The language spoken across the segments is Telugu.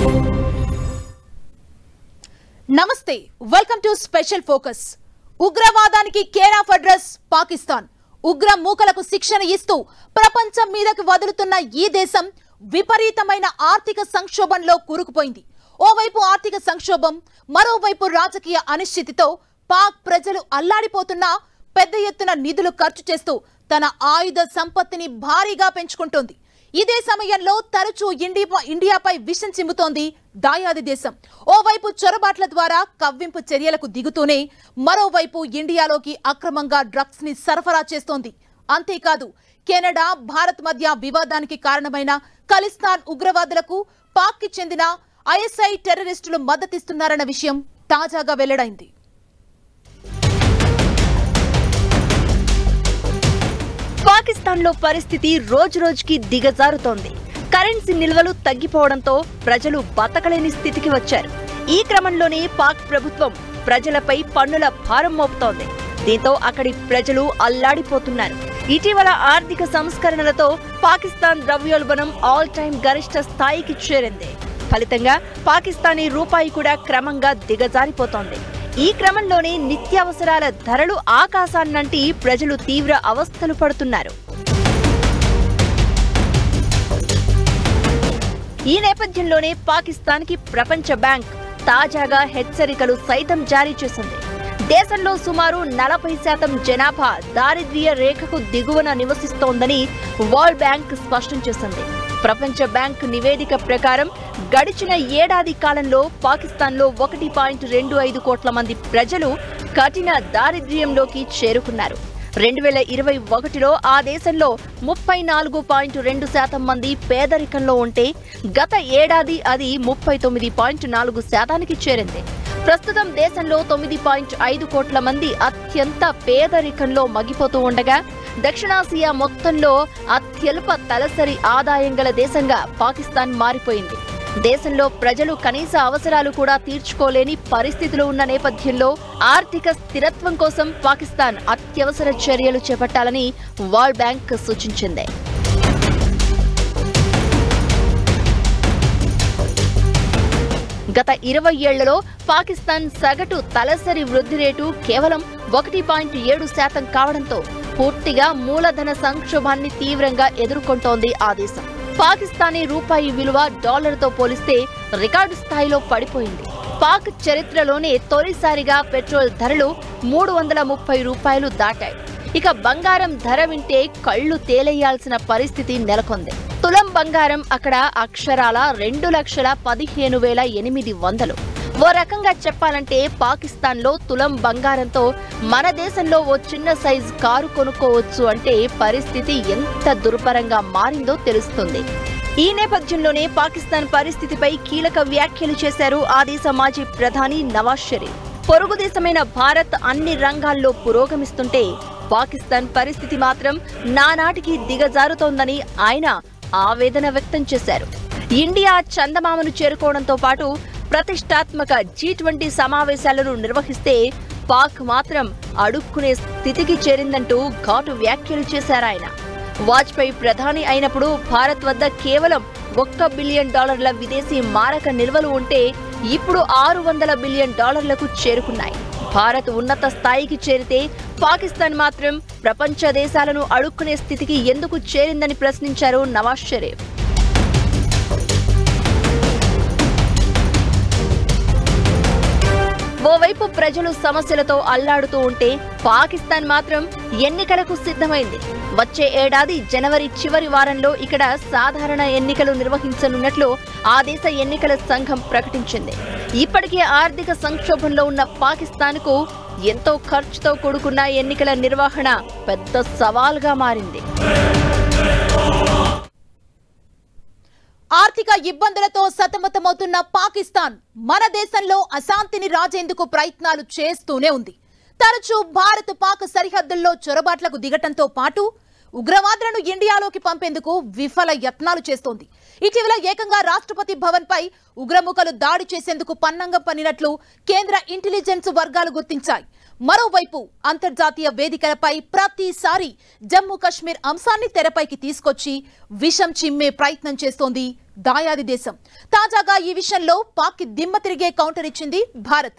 నమస్తే వెల్కమ్ టు స్పెషల్ ఫోకస్ ఉగ్రవాదానికి కేర్ ఆఫ్ అడ్రస్ పాకిస్తాన్ ఉగ్ర మూకలకు శిక్షణ ఇస్తూ ప్రపంచం మీదకి వదులుతున్న ఈ దేశం విపరీతమైన ఆర్థిక సంక్షోభంలో కూరుకుపోయింది ఓవైపు ఆర్థిక సంక్షోభం మరోవైపు రాజకీయ అనిశ్చితితో పాక్ ప్రజలు అల్లాడిపోతున్నా పెద్ద ఎత్తున నిధులు ఖర్చు చేస్తూ తన ఆయుధ సంపత్తిని భారీగా పెంచుకుంటోంది ఇదే సమయంలో తరచూ ఇండియా ఇండియాపై విషం చిమ్ముతోంది దాయాది దేశం ఓవైపు చొరబాట్ల ద్వారా కవ్వింపు చర్యలకు దిగుతూనే మరోవైపు ఇండియాలోకి అక్రమంగా డ్రగ్స్ ని సరఫరా చేస్తోంది అంతేకాదు కెనడా భారత్ మధ్య వివాదానికి కారణమైన ఖలిస్తాన్ ఉగ్రవాదులకు పాక్ కి చెందిన ఐఎస్ఐ టెర్రరిస్టులు మద్దతిస్తున్నారన్న విషయం తాజాగా వెల్లడైంది పాకిస్తాన్లో పరిస్థితి రోజురోజుకి దిగజారుతోంది కరెన్సీ నిల్వలు తగ్గిపోవడంతో ప్రజలు బతకలేని స్థితికి వచ్చారు ఈ క్రమంలోనే పాక్ ప్రభుత్వం ప్రజలపై పన్నుల భారం మోపుతోంది దీంతో అక్కడి ప్రజలు అల్లాడిపోతున్నారు ఇటీవల ఆర్థిక సంస్కరణలతో పాకిస్తాన్ ద్రవ్యోల్బణం ఆల్ టైమ్ గరిష్ట స్థాయికి చేరింది ఫలితంగా పాకిస్తానీ రూపాయి కూడా క్రమంగా దిగజారిపోతోంది ఈ క్రమంలోనే నిత్యావసరాల ధరలు ఆకాశాన్నంటి ప్రజలు తీవ్ర అవస్థలు పడుతున్నారు ఈ నేపథ్యంలోనే పాకిస్తాన్కి ప్రపంచ బ్యాంక్ తాజాగా హెచ్చరికలు సైతం జారీ చేసింది దేశంలో సుమారు నలభై శాతం జనాభా దారిద్ర్య రేఖకు దిగువన నివసిస్తోందని వరల్డ్ బ్యాంక్ స్పష్టం చేసింది ప్రపంచ బ్యాంక్ నివేదిక ప్రకారం గడిచిన ఏడాది కాలంలో పాకిస్తాన్లో ఒకటి పాయింట్ రెండు ఐదు కోట్ల మంది ప్రజలు కఠిన దారిద్ర్యంలోకి చేరుకున్నారు రెండు వేల ఇరవై ఒకటిలో ఆ దేశంలో ముప్పై నాలుగు పాయింట్ రెండు శాతం మంది పేదరికంలో ఉంటే గత ఏడాది అది ముప్పై తొమ్మిది పాయింట్ నాలుగు శాతానికి చేరింది ప్రస్తుతం దేశంలో తొమ్మిది పాయింట్ ఐదు కోట్ల మంది అత్యంత పేదరికంలో మగ్గిపోతూ ఉండగా దక్షిణాసియా మొత్తంలో అత్యల్ప తలసరి ఆదాయం గల దేశంగా పాకిస్తాన్ మారిపోయింది దేశంలో ప్రజలు కనీస అవసరాలు కూడా తీర్చుకోలేని పరిస్థితులు ఉన్న నేపథ్యంలో ఆర్థిక స్థిరత్వం కోసం పాకిస్తాన్ అత్యవసర చర్యలు చేపట్టాలని వరల్డ్ బ్యాంక్ సూచించింది గత ఇరవై ఏళ్లలో పాకిస్తాన్ సగటు తలసరి వృద్ధి రేటు కేవలం ఒకటి పాయింట్ ఏడు శాతం కావడంతో పూర్తిగా మూలధన సంక్షోభాన్ని తీవ్రంగా ఎదుర్కొంటోంది ఆ దేశం పాకిస్తానీ రూపాయి విలువ డాలర్తో పోలిస్తే రికార్డు స్థాయిలో పడిపోయింది పాక్ చరిత్రలోనే తొలిసారిగా పెట్రోల్ ధరలు మూడు వందల ముప్పై రూపాయలు దాటాయి ఇక బంగారం ధర వింటే కళ్ళు తేలేయాల్సిన పరిస్థితి నెలకొంది తులం బంగారం అక్కడ అక్షరాల రెండు లక్షల పదిహేను వేల ఎనిమిది వందలు ఓ రకంగా చెప్పాలంటే పాకిస్తాన్లో తులం బంగారంతో మన దేశంలో ఓ చిన్న సైజ్ కారు కొనుక్కోవచ్చు అంటే పరిస్థితి ఎంత దుర్భరంగా మారిందో తెలుస్తుంది ఈ నేపథ్యంలోనే పాకిస్తాన్ పరిస్థితిపై కీలక వ్యాఖ్యలు చేశారు ఆ దేశ మాజీ ప్రధాని నవాజ్ షరీఫ్ పొరుగు దేశమైన భారత్ అన్ని రంగాల్లో పురోగమిస్తుంటే పాకిస్తాన్ పరిస్థితి మాత్రం నానాటికి దిగజారుతోందని ఆయన ఆవేదన వ్యక్తం చేశారు ఇండియా చందమామను చేరుకోవడంతో పాటు ప్రతిష్టాత్మక జీ ట్వంటీ సమావేశాలను నిర్వహిస్తే పాక్ మాత్రం అడుక్కునే స్థితికి చేరిందంటూ ఘాటు వ్యాఖ్యలు చేశారాయన వాజ్పేయి ప్రధాని అయినప్పుడు భారత్ వద్ద కేవలం ఒక్క బిలియన్ డాలర్ల విదేశీ మారక నిల్వలు ఉంటే ఇప్పుడు ఆరు వందల బిలియన్ డాలర్లకు చేరుకున్నాయి భారత్ ఉన్నత స్థాయికి చేరితే పాకిస్తాన్ మాత్రం ప్రపంచ దేశాలను అడుక్కునే స్థితికి ఎందుకు చేరిందని ప్రశ్నించారు నవాజ్ షరీఫ్ ఓవైపు ప్రజలు సమస్యలతో అల్లాడుతూ ఉంటే పాకిస్తాన్ మాత్రం ఎన్నికలకు సిద్ధమైంది వచ్చే ఏడాది జనవరి చివరి వారంలో ఇక్కడ సాధారణ ఎన్నికలు నిర్వహించనున్నట్లు ఆ దేశ ఎన్నికల సంఘం ప్రకటించింది ఇప్పటికే ఆర్థిక సంక్షోభంలో ఉన్న పాకిస్తాన్కు ఎంతో ఖర్చుతో కూడుకున్న ఎన్నికల నిర్వహణ పెద్ద సవాల్గా మారింది ఆర్థిక ఇబ్బందులతో సతమతమవుతున్న పాకిస్తాన్ మన దేశంలో అశాంతిని రాజేందుకు ప్రయత్నాలు చేస్తూనే ఉంది తరచూ భారత్ పాక్ సరిహద్దుల్లో చొరబాట్లకు దిగటంతో పాటు ఉగ్రవాదులను ఇండియాలోకి పంపేందుకు విఫల యత్నాలు చేస్తోంది ఇటీవల ఏకంగా రాష్ట్రపతి భవన్ పై ఉగ్రముఖలు దాడి చేసేందుకు పన్నంగం పన్నినట్లు కేంద్ర ఇంటెలిజెన్స్ వర్గాలు గుర్తించాయి మరోవైపు అంతర్జాతీయ వేదికలపై ప్రతిసారి జమ్మూ కశ్మీర్ అంశాన్ని తెరపైకి తీసుకొచ్చి విషం చిమ్మే ప్రయత్నం చేస్తోంది దాయాది దేశం తాజాగా ఈ విషయంలో పాక్ దిమ్మ తిరిగే కౌంటర్ ఇచ్చింది భారత్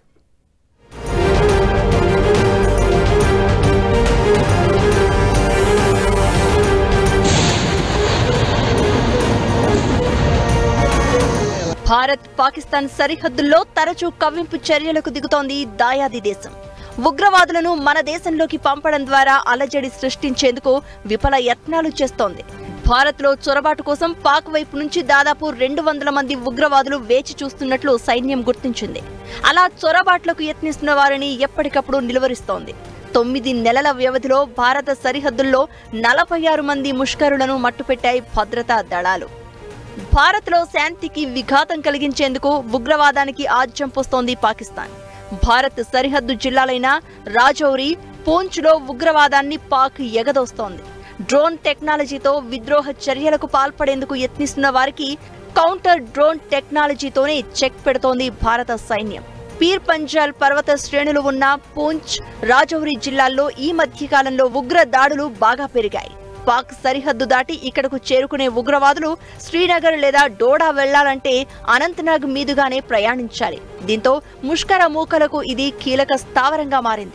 భారత్ పాకిస్తాన్ సరిహద్దుల్లో తరచూ కవ్వింపు చర్యలకు దిగుతోంది దాయాది దేశం ఉగ్రవాదులను మన దేశంలోకి పంపడం ద్వారా అలజడి సృష్టించేందుకు విఫల యత్నాలు చేస్తోంది భారత్లో చొరబాటు కోసం పాక్ వైపు నుంచి దాదాపు రెండు వందల మంది ఉగ్రవాదులు వేచి చూస్తున్నట్లు సైన్యం గుర్తించింది అలా చొరబాట్లకు యత్నిస్తున్న వారిని ఎప్పటికప్పుడు నిలువరిస్తోంది తొమ్మిది నెలల వ్యవధిలో భారత సరిహద్దుల్లో నలభై ఆరు మంది ముష్కరులను మట్టుపెట్టాయి భద్రతా దళాలు భారత్లో శాంతికి విఘాతం కలిగించేందుకు ఉగ్రవాదానికి ఆజ్యం పోస్తోంది పాకిస్తాన్ భారత్ సరిహద్దు జిల్లాలైన రాజౌరి పూంచ్లో ఉగ్రవాదాన్ని పాక్ ఎగదోస్తోంది డ్రోన్ టెక్నాలజీతో విద్రోహ చర్యలకు పాల్పడేందుకు యత్నిస్తున్న వారికి కౌంటర్ డ్రోన్ టెక్నాలజీతోనే చెక్ పెడుతోంది భారత సైన్యం పీర్ పంజాల్ పర్వత శ్రేణులు ఉన్న పూంచ్ రాజౌరి జిల్లాల్లో ఈ మధ్య కాలంలో ఉగ్ర దాడులు బాగా పెరిగాయి పాక్ సరిహద్దు దాటి ఇక్కడకు చేరుకునే ఉగ్రవాదులు శ్రీనగర్ లేదా డోడా వెళ్లాలంటే అనంతనాగ్ మీదుగానే ప్రయాణించాలి దీంతో ముష్కర మూకలకు ఇది కీలక స్థావరంగా మారింది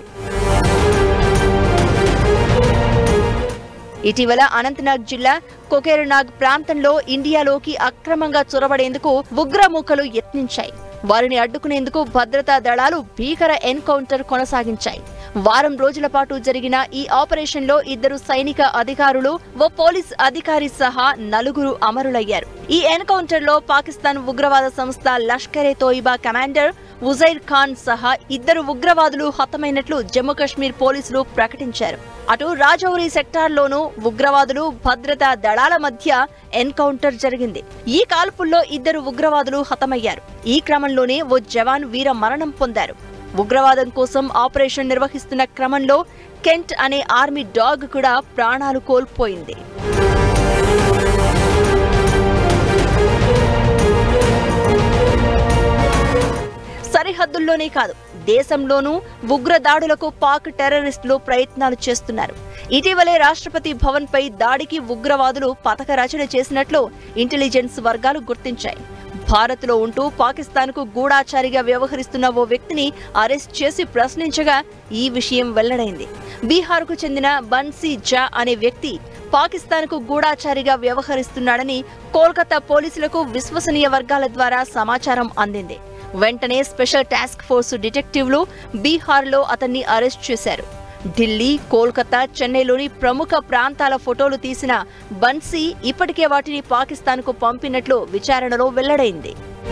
ఇటీవల అనంతనాగ్ జిల్లా కొకేరునాగ్ ప్రాంతంలో ఇండియాలోకి అక్రమంగా చొరబడేందుకు ఉగ్రమూకలు యత్నించాయి వారిని అడ్డుకునేందుకు భద్రతా దళాలు భీకర ఎన్కౌంటర్ కొనసాగించాయి వారం రోజుల పాటు జరిగిన ఈ ఆపరేషన్లో ఇద్దరు సైనిక అధికారులు ఓ పోలీస్ అధికారి సహా నలుగురు అమరులయ్యారు ఈ ఎన్కౌంటర్ లో పాకిస్తాన్ ఉగ్రవాద సంస్థ లష్కరే తోయిబా కమాండర్ ఉజైర్ ఖాన్ సహా ఇద్దరు ఉగ్రవాదులు హతమైనట్లు జమ్మూ కాశ్మీర్ పోలీసులు ప్రకటించారు అటు రాజౌరి సెక్టార్లోనూ ఉగ్రవాదులు భద్రతా దళాల మధ్య ఎన్కౌంటర్ జరిగింది ఈ కాల్పుల్లో ఇద్దరు ఉగ్రవాదులు హతమయ్యారు ఈ క్రమంలోనే ఓ జవాన్ వీర మరణం పొందారు ఉగ్రవాదం కోసం ఆపరేషన్ నిర్వహిస్తున్న క్రమంలో కెంట్ అనే ఆర్మీ డాగ్ కూడా ప్రాణాలు కోల్పోయింది సరిహద్దుల్లోనే కాదు దేశంలోనూ ఉగ్ర దాడులకు పాక్ టెర్రరిస్టులు ప్రయత్నాలు చేస్తున్నారు ఇటీవలే రాష్ట్రపతి భవన్ పై దాడికి ఉగ్రవాదులు పథక రచన చేసినట్లు ఇంటెలిజెన్స్ వర్గాలు గుర్తించాయి భారత్లో ఉంటూ పాకిస్తాన్కు గూఢాచారిగా వ్యవహరిస్తున్న ఓ వ్యక్తిని అరెస్ట్ చేసి ప్రశ్నించగా ఈ విషయం వెల్లడైంది బీహార్కు చెందిన బన్సీ జా అనే వ్యక్తి పాకిస్తాన్కు గూఢాచారిగా వ్యవహరిస్తున్నాడని కోల్కతా పోలీసులకు విశ్వసనీయ వర్గాల ద్వారా సమాచారం అందింది వెంటనే స్పెషల్ టాస్క్ ఫోర్స్ డిటెక్టివ్లు బీహార్లో అతన్ని అరెస్ట్ చేశారు ఢిల్లీ కోల్కతా చెన్నైలోని ప్రముఖ ప్రాంతాల ఫోటోలు తీసిన బన్సీ ఇప్పటికే వాటిని పాకిస్తాన్కు పంపినట్లు విచారణలో వెల్లడైంది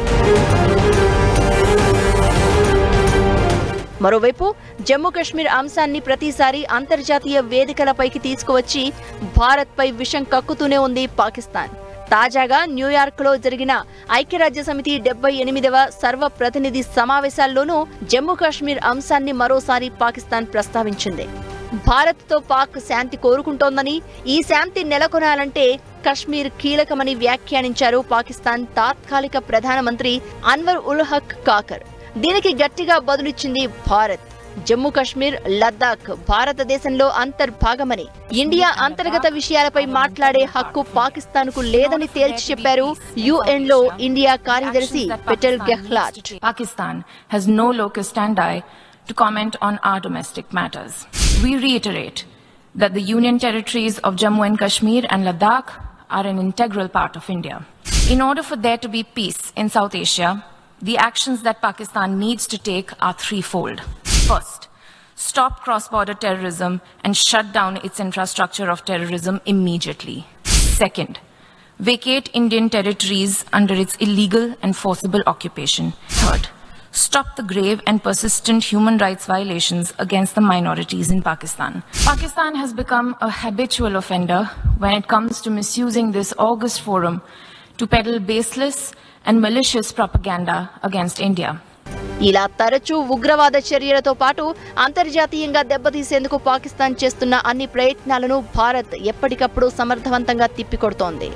మరోవైపు జమ్మూ కాశ్మీర్ అంశాన్ని ప్రతిసారి అంతర్జాతీయ వేదికలపైకి తీసుకువచ్చి భారత్పై విషం కక్కుతూనే ఉంది పాకిస్తాన్ తాజాగా న్యూయార్క్లో జరిగిన ఐక్యరాజ్య సమితి డెబ్బై ఎనిమిదవ సర్వప్రతినిధి సమావేశాల్లోనూ జమ్మూ కాశ్మీర్ అంశాన్ని మరోసారి పాకిస్తాన్ ప్రస్తావించింది భారత్తో పాక్ శాంతి కోరుకుంటోందని ఈ శాంతి నెలకొనాలంటే కశ్మీర్ కీలకమని వ్యాఖ్యానించారు పాకిస్తాన్ తాత్కాలిక ప్రధానమంత్రి అన్వర్ ఉల్ హక్ కాకర్ దీనికి గట్టిగా బదులిచ్చింది భారత్ జమ్మూ కాశ్మీర్ లద్దాఖ్ భారతదేశంలో అంతర్భాగమని ఇండియా అంతర్గత విషయాలపై మాట్లాడే హక్కు పాకిస్తాన్ కు లేదని తేల్చి చెప్పారు యుఎన్ లో ఇండియా కార్యదర్శి Petal Gahlot Pakistan has no locus standi to comment on our domestic matters. We reiterate that the Union territories of Jammu and Kashmir and Ladakh are an integral part of India. In order for there to be peace in South Asia, the actions that Pakistan needs to take are threefold. First, stop cross border terrorism and shut down its infrastructure of terrorism immediately. Second, vacate Indian territories under its illegal and forcible occupation. Third, stop the grave and persistent human rights violations against the minorities in Pakistan. Pakistan has become a habitual offender when it comes to misusing this august forum to peddle baseless and malicious propaganda against India. ఇలా తరచూ ఉగ్రవాద చర్యలతో పాటు అంతర్జాతీయంగా దెబ్బతీసేందుకు పాకిస్తాన్ చేస్తున్న అన్ని ప్రయత్నాలను భారత్ ఎప్పటికప్పుడు సమర్థవంతంగా తిప్పికొడుతోంది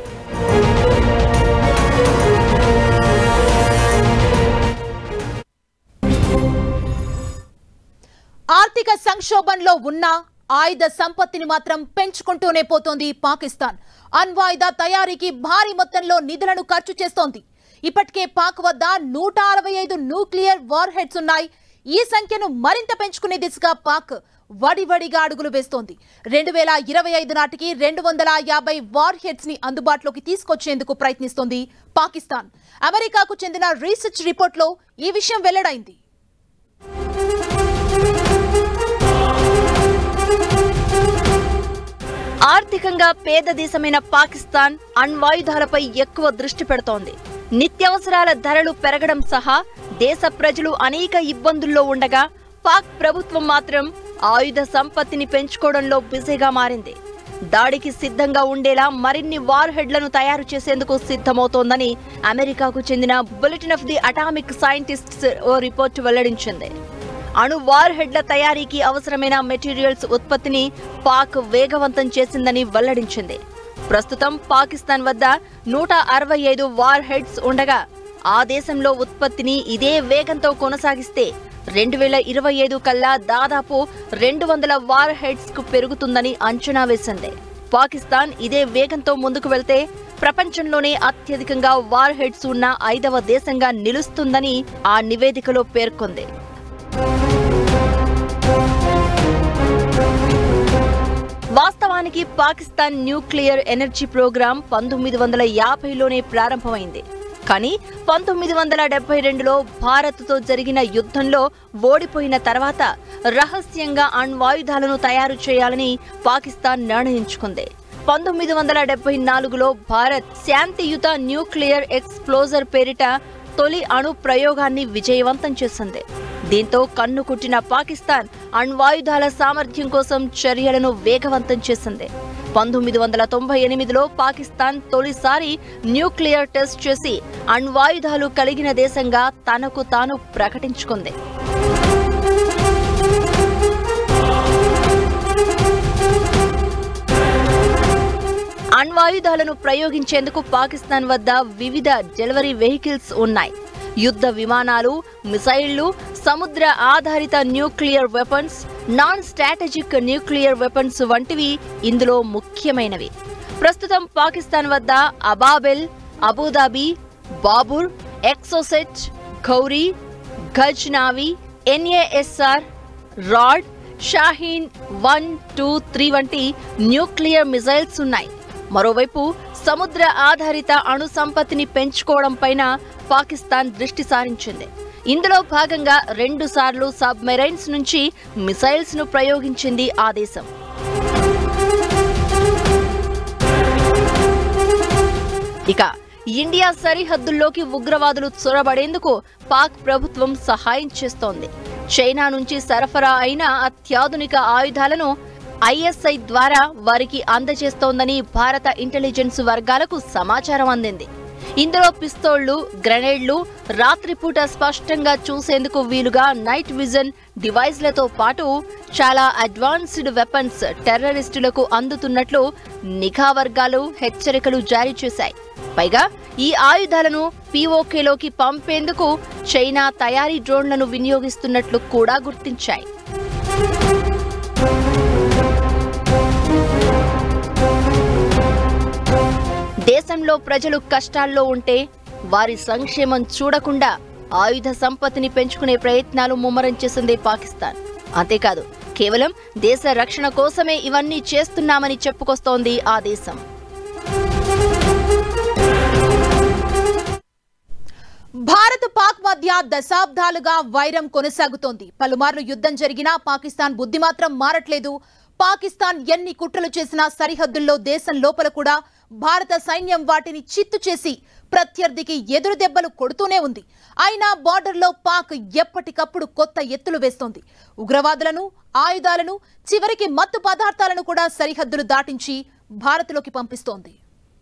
ఆర్థిక సంక్షోభంలో ఉన్నా ఆయుధ సంపత్తిని మాత్రం పెంచుకుంటూనే పోతోంది పాకిస్తాన్ అణ్వాయుధ తయారీకి భారీ మొత్తంలో నిధులను ఖర్చు చేస్తోంది ఇప్పటికే పాక్ వద్ద నూట అరవై ఐదు న్యూక్లియర్ వార్ హెడ్స్ ఉన్నాయి ఈ సంఖ్యను మరింత పెంచుకునే దిశగా పాక్ వడివడిగా అడుగులు వేస్తోంది రెండు వేల ఇరవై ఐదు నాటికి రెండు వందల యాభై వార్ హెడ్స్ ని అందుబాటులోకి తీసుకొచ్చేందుకు ప్రయత్నిస్తోంది పాకిస్తాన్ అమెరికాకు చెందిన రీసెర్చ్ రిపోర్ట్లో ఈ విషయం వెల్లడైంది ఆర్థికంగా పేద దేశమైన పాకిస్తాన్ అణ్వాయుధాలపై ఎక్కువ దృష్టి పెడుతోంది నిత్యావసరాల ధరలు పెరగడం సహా దేశ ప్రజలు అనేక ఇబ్బందుల్లో ఉండగా పాక్ ప్రభుత్వం మాత్రం ఆయుధ సంపత్తిని పెంచుకోవడంలో బిజీగా మారింది దాడికి సిద్ధంగా ఉండేలా మరిన్ని వార్ హెడ్లను తయారు చేసేందుకు సిద్ధమవుతోందని అమెరికాకు చెందిన bulletin of the atomic scientists ఓ రిపోర్టు వెల్లడించింది అణు వార్ హెడ్ల తయారీకి అవసరమైన మెటీరియల్స్ ఉత్పత్తిని పాక్ వేగవంతం చేసిందని వెల్లడించింది ప్రస్తుతం పాకిస్తాన్ వద్ద నూట అరవై ఐదు వార్ హెడ్స్ ఉండగా ఆ దేశంలో ఉత్పత్తిని ఇదే వేగంతో కొనసాగిస్తే రెండు వేల ఇరవై ఐదు కల్లా దాదాపు రెండు వందల వార్ హెడ్స్ కు పెరుగుతుందని అంచనా వేసింది పాకిస్తాన్ ఇదే వేగంతో ముందుకు వెళ్తే ప్రపంచంలోనే అత్యధికంగా వార్ హెడ్స్ ఉన్న ఐదవ దేశంగా నిలుస్తుందని ఆ నివేదికలో పేర్కొంది వాస్తవానికి పాకిస్తాన్ న్యూక్లియర్ ఎనర్జీ ప్రోగ్రాం పంతొమ్మిది వందల యాభైలోనే ప్రారంభమైంది కానీ పంతొమ్మిది వందల డెబ్బై రెండులో భారత్తో జరిగిన యుద్ధంలో ఓడిపోయిన తర్వాత రహస్యంగా అణ్వాయుధాలను తయారు చేయాలని పాకిస్తాన్ నిర్ణయించుకుంది పంతొమ్మిది వందల డెబ్బై నాలుగులో భారత్ శాంతియుత న్యూక్లియర్ ఎక్స్ప్లోజర్ పేరిట తొలి అణు ప్రయోగాన్ని విజయవంతం చేసింది దీంతో కన్ను కుట్టిన పాకిస్తాన్ అణ్వాయుధాల సామర్థ్యం కోసం చర్యలను వేగవంతం చేసింది పంతొమ్మిది వందల తొంభై ఎనిమిదిలో పాకిస్తాన్ తొలిసారి న్యూక్లియర్ టెస్ట్ చేసి అణ్వాయుధాలు కలిగిన దేశంగా తనకు తాను ప్రకటించుకుంది అణ్వాయుధాలను ప్రయోగించేందుకు పాకిస్తాన్ వద్ద వివిధ డెలివరీ వెహికల్స్ ఉన్నాయి యుద్ధ విమానాలు మిసైళ్లు సముద్ర ఆధారిత nuclear weapons non strategic nuclear weapons వంటివి ఇందులో ముఖ్యమైనవి ప్రస్తుతం పాకిస్తాన్ వద్ద అబాబెల్ అబుదాబి Babur Exocet Ghauri Ghaznavi NASR Raad Shaheen one two three వంటి న్యూక్లియర్ మిజైల్స్ ఉన్నాయి మరోవైపు సముద్ర ఆధారిత అణు సంపత్తిని పెంచుకోవడం పైన పాకిస్తాన్ దృష్టి సారించింది ఇందులో భాగంగా రెండు సార్లు సబ్మెరైన్స్ నుంచి మిసైల్స్ ను ప్రయోగించింది ఆ దేశం ఇక ఇండియా సరిహద్దుల్లోకి ఉగ్రవాదులు చొరబడేందుకు పాక్ ప్రభుత్వం సహాయం చేస్తోంది చైనా నుంచి సరఫరా అయిన అత్యాధునిక ఆయుధాలను ఐఎస్ఐ ద్వారా వారికి అందజేస్తోందని భారత ఇంటెలిజెన్స్ వర్గాలకు సమాచారం అందింది ఇందులో పిస్తోళ్లు గ్రెనేడ్లు రాత్రిపూట స్పష్టంగా చూసేందుకు వీలుగా నైట్ విజన్ డివైస్లతో పాటు చాలా అడ్వాన్స్డ్ వెపన్స్ టెర్రరిస్టులకు అందుతున్నట్లు నిఘా వర్గాలు హెచ్చరికలు జారీ చేశాయి పైగా ఈ ఆయుధాలను పీఓకేలోకి పంపేందుకు చైనా తయారీ డ్రోన్లను వినియోగిస్తున్నట్లు కూడా గుర్తించాయి దేశంలో ప్రజలు కష్టాల్లో ఉంటే వారి సంక్షేమం చూడకుండా ఆయుధ సంపత్తిని పెంచుకునే ప్రయత్నాలు ముమ్మరం చేసింది పాకిస్తాన్ అంతేకాదు కేవలం దేశ రక్షణ కోసమే ఇవన్నీ చేస్తున్నామని చెప్పుకొస్తోంది ఆ దేశం భారత్ పాక్ మధ్య దశాబ్దాలుగా వైరం కొనసాగుతోంది పలుమార్లు యుద్ధం జరిగినా పాకిస్తాన్ బుద్ధి మాత్రం మారట్లేదు పాకిస్తాన్ ఎన్ని కుట్రలు చేసినా సరిహద్దుల్లో దేశం లోపల కూడా భారత సైన్యం వాటిని చిత్తు చేసి ప్రత్యర్థికి ఎదురు దెబ్బలు కొడుతూనే ఉంది అయినా బార్డర్లో పాక్ ఎప్పటికప్పుడు కొత్త ఎత్తులు వేస్తోంది ఉగ్రవాదులను ఆయుధాలను చివరికి మత్తు పదార్థాలను కూడా సరిహద్దులు దాటించి భారత్లోకి పంపిస్తోంది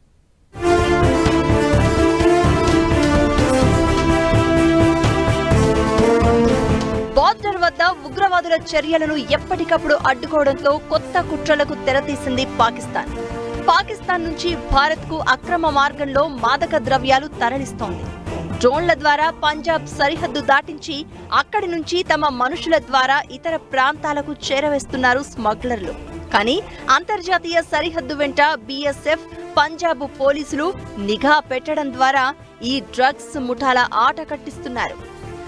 బార్డర్ వద్ద ఉగ్రవాదుల చర్యలను ఎప్పటికప్పుడు అడ్డుకోవడంతో కొత్త కుట్రలకు తెరతీసింది పాకిస్తాన్ పాకిస్తాన్ నుంచి భారత్కు అక్రమ మార్గంలో మాదక ద్రవ్యాలు తరలిస్తోంది డ్రోన్ల ద్వారా పంజాబ్ సరిహద్దు దాటించి అక్కడి నుంచి తమ మనుషుల ద్వారా ఇతర ప్రాంతాలకు చేరవేస్తున్నారు స్మగ్లర్లు కానీ అంతర్జాతీయ సరిహద్దు వెంట బీఎస్ఎఫ్ పంజాబ్ పోలీసులు నిఘా పెట్టడం ద్వారా ఈ డ్రగ్స్ ముఠాల ఆట కట్టిస్తున్నారు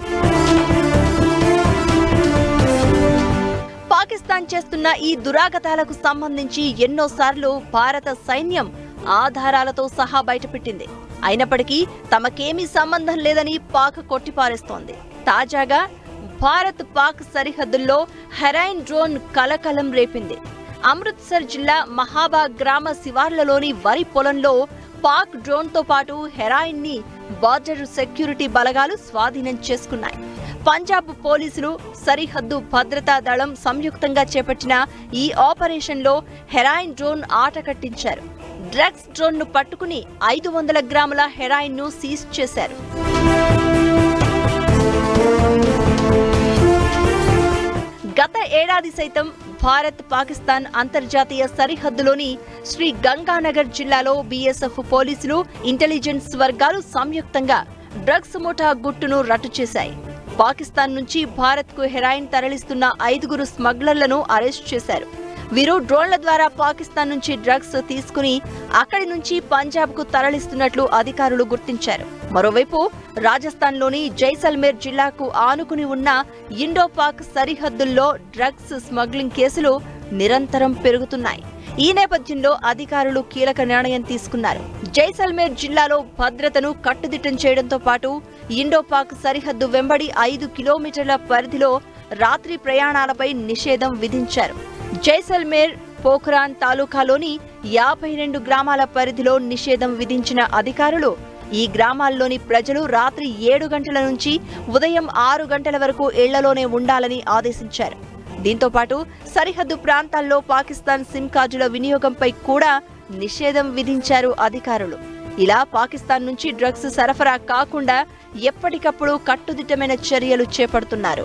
పాకిస్తాన్ చేస్తున్న ఈ దురాగతాలకు సంబంధించి ఎన్నోసార్లు భారత సైన్యం ఆధారాలతో సహా బయటపెట్టింది అయినప్పటికీ తమకేమీ సంబంధం లేదని పాక్ కొట్టిపారేస్తోంది తాజాగా భారత్ పాక్ సరిహద్దుల్లో హెరాయిన్ డ్రోన్ కలకలం రేపింది అమృత్సర్ జిల్లా మహాబా గ్రామ శివార్లలోని వరి పొలంలో పాక్ డ్రోన్తో పాటు హెరాయిన్ ని బార్డర్ సెక్యూరిటీ బలగాలు స్వాధీనం చేసుకున్నాయి పంజాబ్ పోలీసులు సరిహద్దు భద్రతా దళం సంయుక్తంగా చేపట్టిన ఈ ఆపరేషన్లో హెరాయిన్ డ్రోన్ ఆట కట్టించారు డ్రగ్స్ డ్రోన్ ను పట్టుకుని ఐదు వందల గ్రాముల హెరాయిన్ ను సీజ్ చేశారు గత ఏడాది సైతం భారత్ పాకిస్తాన్ అంతర్జాతీయ సరిహద్దులోని శ్రీ గంగానగర్ జిల్లాలో బీఎస్ఎఫ్ పోలీసులు ఇంటెలిజెన్స్ వర్గాలు సంయుక్తంగా డ్రగ్స్ ముఠా గుట్టును రట్టు చేశాయి పాకిస్తాన్ నుంచి భారత్ కు హెరాయిన్ తరలిస్తున్న ఐదుగురు స్మగ్లర్లను అరెస్ట్ చేశారు వీరు డ్రోన్ల ద్వారా పాకిస్తాన్ నుంచి డ్రగ్స్ తీసుకుని అక్కడి నుంచి పంజాబ్ కు తరలిస్తున్నట్లు అధికారులు గుర్తించారు మరోవైపు రాజస్థాన్లోని జైసల్మేర్ జిల్లాకు ఆనుకుని ఉన్న ఇండో పాక్ సరిహద్దుల్లో డ్రగ్స్ స్మగ్లింగ్ కేసులు నిరంతరం పెరుగుతున్నాయి ఈ నేపథ్యంలో అధికారులు కీలక నిర్ణయం తీసుకున్నారు జైసల్మేర్ జిల్లాలో భద్రతను కట్టుదిట్టం చేయడంతో పాటు ఇండో పాక్ సరిహద్దు వెంబడి ఐదు కిలోమీటర్ల పరిధిలో రాత్రి ప్రయాణాలపై నిషేధం విధించారు జైసల్మేర్ పోఖ్రాన్ తాలూకాలోని యాభై రెండు గ్రామాల పరిధిలో నిషేధం విధించిన అధికారులు ఈ గ్రామాల్లోని ప్రజలు రాత్రి ఏడు గంటల నుంచి ఉదయం ఆరు గంటల వరకు ఇళ్లలోనే ఉండాలని ఆదేశించారు దీంతో పాటు సరిహద్దు ప్రాంతాల్లో పాకిస్తాన్ సిమ్ కార్డుల వినియోగంపై కూడా నిషేధం విధించారు అధికారులు ఇలా పాకిస్తాన్ నుంచి డ్రగ్స్ సరఫరా కాకుండా ఎప్పటికప్పుడు కట్టుదిట్టమైన చర్యలు చేపడుతున్నారు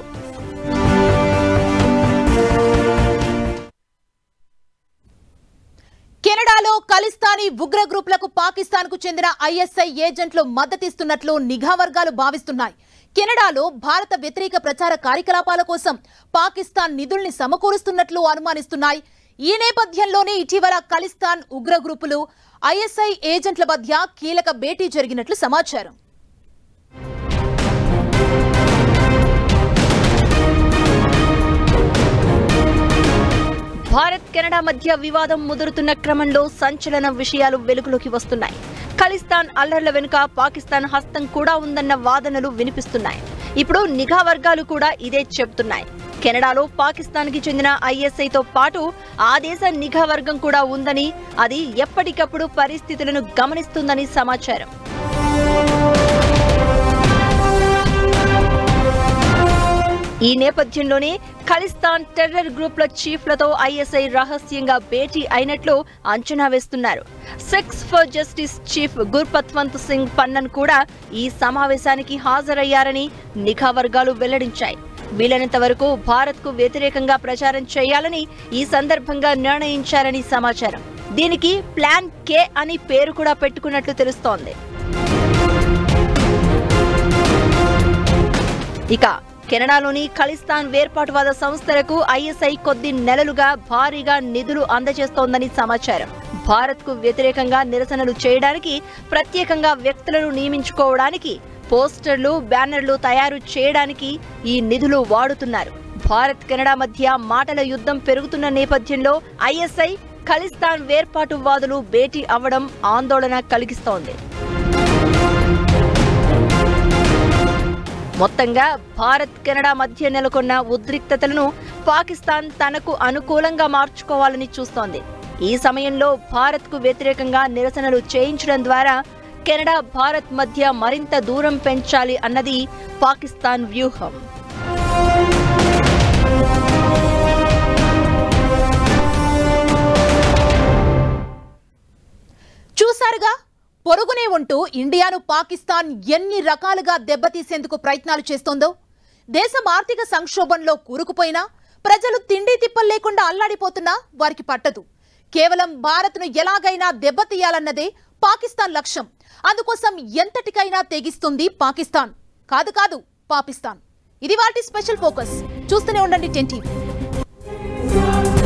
కెనడాలో ఖలిస్తానీ ఉగ్ర గ్రూపులకు పాకిస్తాన్ కు చెందిన ఐఎస్ఐ ఏజెంట్లు మద్దతిస్తున్నట్లు నిఘా వర్గాలు భావిస్తున్నాయి కెనడాలో భారత వ్యతిరేక ప్రచార కార్యకలాపాల కోసం పాకిస్తాన్ నిధుల్ని సమకూరుస్తున్నట్లు అనుమానిస్తున్నాయి ఈ నేపథ్యంలోనే ఇటీవల ఖలిస్తాన్ ఉగ్ర గ్రూపులు ఐఎస్ఐ ఏజెంట్ల మధ్య కీలక భేటీ జరిగినట్లు సమాచారం భారత్ కెనడా మధ్య వివాదం ముదురుతున్న క్రమంలో సంచలన విషయాలు వెలుగులోకి వస్తున్నాయి ఖలిస్తాన్ అల్లర్ల వెనుక పాకిస్తాన్ హస్తం కూడా ఉందన్న వాదనలు వినిపిస్తున్నాయి ఇప్పుడు నిఘా వర్గాలు కూడా ఇదే చెబుతున్నాయి కెనడాలో పాకిస్తాన్ కి చెందిన ఐఎస్ఐతో పాటు ఆ దేశ నిఘా వర్గం కూడా ఉందని అది ఎప్పటికప్పుడు పరిస్థితులను గమనిస్తుందని సమాచారం ఈ నేపథ్యంలోనే ఖలిస్తాన్ టెర్రర్ గ్రూప్ల చీఫ్లతో ఐఎస్ఐ రహస్యంగా భేటీ అయినట్లు అంచనా వేస్తున్నారు Sikhs for justice chief Gurpatwant Singh Pannun కూడా ఈ సమావేశానికి హాజరయ్యారని నిఘా వర్గాలు వెల్లడించాయి వీలైనంత వరకు భారత్ కు వ్యతిరేకంగా ప్రచారం చేయాలని ఈ సందర్భంగా నిర్ణయించారని సమాచారం దీనికి ప్లాన్ కే అని పేరు కూడా పెట్టుకున్నట్లు తెలుస్తోంది ఇక కెనడాలోని ఖలిస్తాన్ వేర్పాటువాద సంస్థలకు ఐఎస్ఐ కొద్ది నెలలుగా భారీగా నిధులు అందజేస్తోందని సమాచారం భారత్ కు వ్యతిరేకంగా నిరసనలు చేయడానికి ప్రత్యేకంగా వ్యక్తులను నియమించుకోవడానికి పోస్టర్లు బ్యానర్లు తయారు చేయడానికి ఈ నిధులు వాడుతున్నారు భారత్ కెనడా మధ్య మాటల యుద్ధం పెరుగుతున్న నేపథ్యంలో ఐఎస్ఐ ఖలిస్తాన్ వేర్పాటువాదులు భేటీ అవ్వడం ఆందోళన కలిగిస్తోంది మొత్తంగా భారత్ కెనడా మధ్య నెలకొన్న ఉద్రిక్తతలను పాకిస్తాన్ తనకు అనుకూలంగా మార్చుకోవాలని చూస్తోంది ఈ సమయంలో భారత్ కు వ్యతిరేకంగా నిరసనలు చేయించడం ద్వారా కెనడా భారత్ మధ్య మరింత దూరం పెంచాలి అన్నది పాకిస్తాన్ వ్యూహం చూశారుగా పొరుగునే ఉంటూ ఇండియాను పాకిస్తాన్ ఎన్ని రకాలుగా దెబ్బతీసేందుకు ప్రయత్నాలు చేస్తోందో దేశం ఆర్థిక సంక్షోభంలో కూరుకుపోయినా ప్రజలు తిండి తిప్పలు లేకుండా అల్లాడిపోతున్నా వారికి పట్టదు కేవలం భారత్ను ఎలాగైనా దెబ్బతీయాలన్నదే పాకిస్తాన్ లక్ష్యం అందుకోసం ఎంతటికైనా తెగిస్తుంది పాకిస్తాన్ కాదు కాదు పాకిస్తాన్ ఇది వాటి స్పెషల్ ఫోకస్ చూస్తూనే ఉండండి టెన్ టీవీ